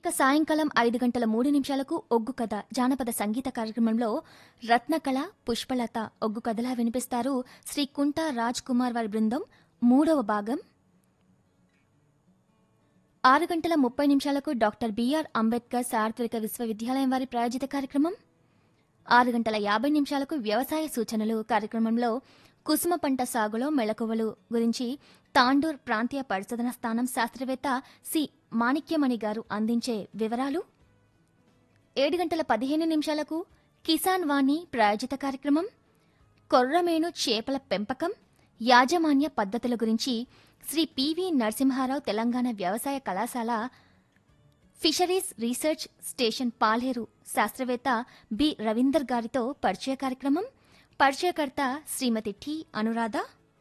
ఇక సాయంకాలం ఐదు గంటల మూడు నిమిషాలకు ఒగ్గు కథ జానపద సంగీత కార్యక్రమంలో రత్నకళ పుష్పలత ఒగ్గు కథలా వినిపిస్తారు శ్రీ కుంట రాజ్ కుమార్ వారి బృందం మూడవ భాగం ఆరు గంటల ముప్పై నిమిషాలకు డాక్టర్ బిఆర్ అంబేద్కర్ సార్వత్రిక విశ్వవిద్యాలయం వారి ప్రాయోజిత కార్యక్రమం ఆరు గంటల యాభై నిమిషాలకు వ్యవసాయ సూచనలు కార్యక్రమంలో కుసుమ పంట సాగులో మెళకువలు గురించి తాండూర్ ప్రాంతీయ పరిశోధన స్థానం శాస్త్రవేత్త సి మాణిక్యమణి గారు అందించే వివరాలు ఏడు గంటల పదిహేను నిమిషాలకు కిసాన్ వాణి ప్రాయోజిత కార్యక్రమం కొర్రమేను చేపల పెంపకం యాజమాన్య పద్ధతుల గురించి శ్రీ పివి నరసింహారావు తెలంగాణ వ్యవసాయ కళాశాల ఫిషరీస్ రీసెర్చ్ స్టేషన్ పాలేరు శాస్త్రవేత్త బి రవీందర్ గారితో పరిచయ కార్యక్రమం పరిచయకర్త శ్రీమతి టి అనురాధ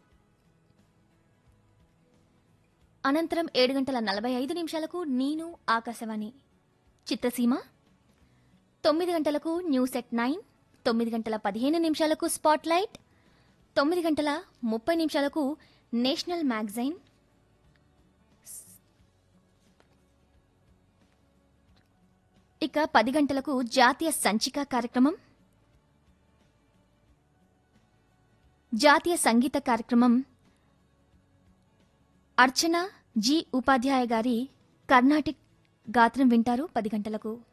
అనంతరం ఏడు గంటల నలభై ఐదు నిమిషాలకు నేను ఆకాశవాణి చిత్రసీమ తొమ్మిది గంటలకు న్యూస్ ఎట్ నైన్ తొమ్మిది గంటల పదిహేను నిమిషాలకు స్పాట్లైట్ తొమ్మిది గంటల ముప్పై నిమిషాలకు నేషనల్ మ్యాగజైన్ ఇక పది గంటలకు జాతీయ సంచిక కార్యక్రమం జాతీయ సంగీత కార్యక్రమం అర్చన జి ఉపాధ్యాయ గారి కర్ణాటిక్ గాత్రం వింటారు పది గంటలకు